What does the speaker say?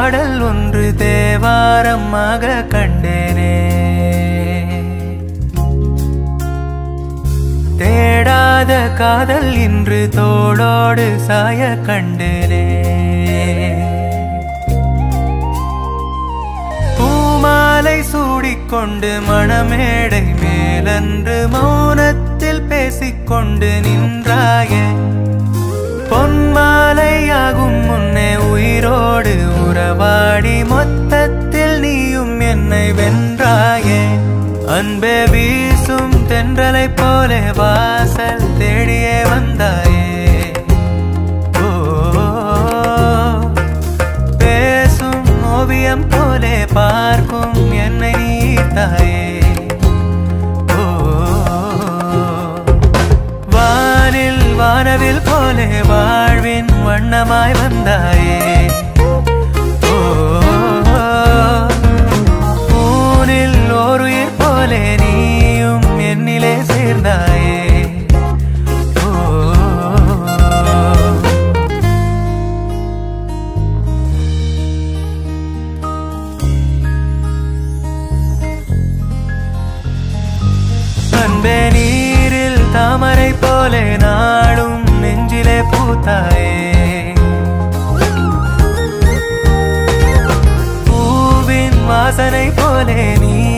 பாடல் ஒன்று தேவாரமாக கண்டேனே தேடாத காதல் இன்று தோளோடு சாய கண்டேனே பூமாலை சூடிக்கொண்டு மணமேடை மேலன்று மௌனத்தில் பேசிக்கொண்டு நின்றாயே பொன்மாலையாகும் முன்னே உயிரோடு உறவாடி மொத்தத்தில் நீயும் என்னை வென்றாயே அன்பே வீசும் தென்றலை போலே வாசல் தேடியே வந்தாயே ஓ, பேசும் ஓவியம் போலே பார்க்கும் என்னை நீ தாயே ஓ, வானில் வானவில் போலே வாழ்வின் வண்ணமாய் வந்தாயே ஓ, ஊனில் ஓருயிர் போலே நீயும் என்னிலே சேர்ந்தாயே ஓ அன்பே நீரில் தாமரை போலே நாடும் நெஞ்சிலே பூத்தாயே பூவின் வாசனை போலே நீ